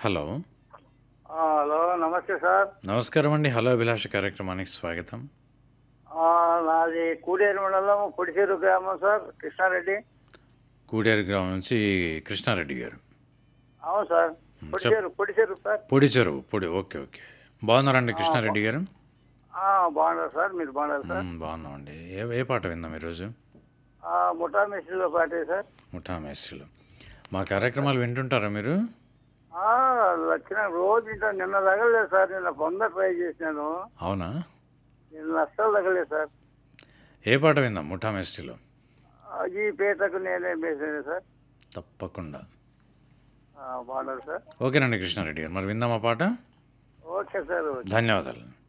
hello ఆ, hello నమస్తే sir నమస్కారం అండి హలో అభిలాష కార్యక్రమానికి స్వాగతం ఆ, నాది కూడేరు మండలం పొడిచేరు గ్రామం సార్ కృష్ణారెడ్డి కూడేరు గ్రామం నుంచి కృష్ణారెడ్డి గారు అవును సార్ పొడిచేరు పొడిచేరు సార్ పొడి చెరువు పొడి ఓకే ఓకే బాగున్నారండి కృష్ణారెడ్డి గారు ఆ, బాగున్నారు సార్ మీరు బాగున్నారు సార్ మ్, బాగున్నామండి ఏ ఏ పాట విందాం ఈరోజు ఆ, ముఠా మిస్త్రిలో పాటే సార్ ముఠా మేస్త్రీలు మా కార్యక్రమాలు వింటుంటారా మీరు ఆ, వచ్చిన రోజు ఇంత నిన్న తగలేదు సార్ నిన్న పొంద ట్రై చేసినాను అవునా నిన్న అస్సలు తగలేదు సార్ ఏ పాట విందాం ముఠా మేస్త్రీలో ఆ, ఈ పేటకు నేనే వేసాను సార్ తప్పకుండా ఆ, బాగున్నారు సార్ ఓకేనండి కృష్ణారెడ్డి గారు మరి విందాం ఆ పాట ఓకే సార్ ఓకే ధన్యవాదాలు